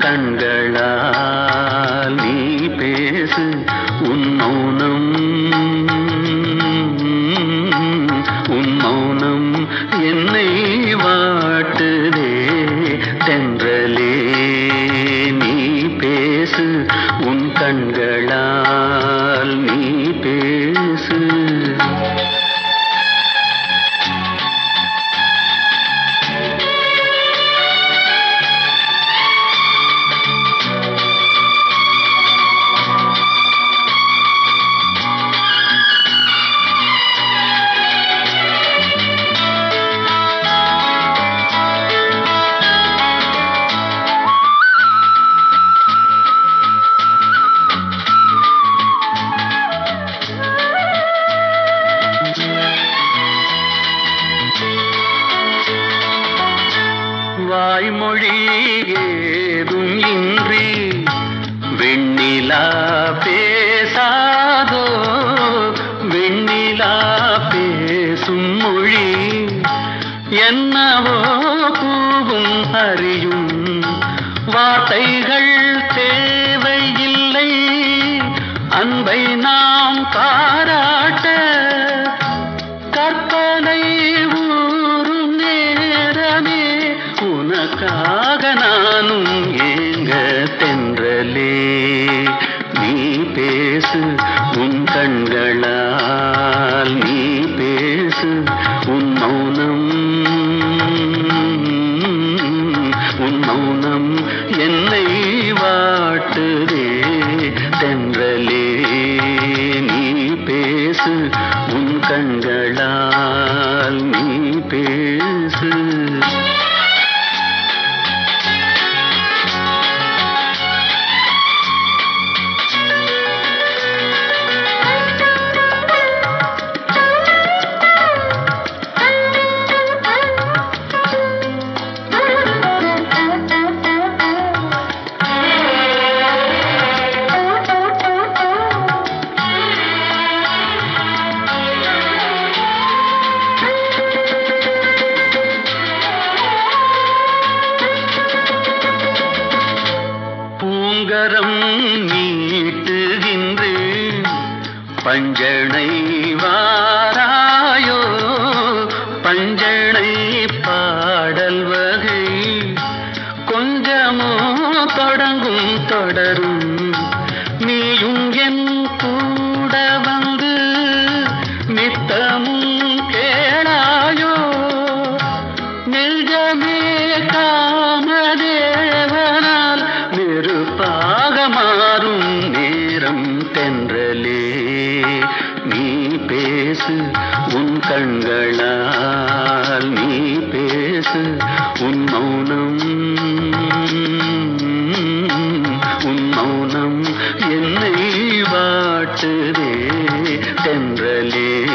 கண்களால் நீ பேசு உன் மௌனம் உன் மௌனம் என்னை வாட்டுதே தென்றலே நீ பேசு உன் கண்களால் நீ பேசு வாய்மொழி ஏதும் இன்றி வெண்ணிலா பேசாதோ வெண்ணிலா பேசும் மொழி என்னவோ பூவும் அறியும் வார்த்தைகள் தேவையில்லை அன்பை நாம் பாராட்ட கற்பனை ஊறும் நேரமே உனக்காக நானும் ஏங்க தென்றலே நீ பேசு உன் கண்களால் நீ பேசு உன் மௌனம் உன் மௌனம் என்னை வாட்டுதே தென்றலே நீ பேசு உன் கண்களால் நீ பேசு பூங்கரம் நீட்டுகின்றேன் பஞ்சனை வாராயோ பஞ்சனை பாடல் வகை கொஞ்சமோ தொடங்கும் தொடரும் நீயும் என் கூட வந்து நித்தமும் கேளாயோ நெஞ்சமே காமதேவனால் நெருப்பாக மாறும் நேரம் தென்றலே நீ பேசு உன் கண்களால் நீ பேசு உன் மௌனம் உன் மௌனம் என்னை வாட்டுதே தென்றலே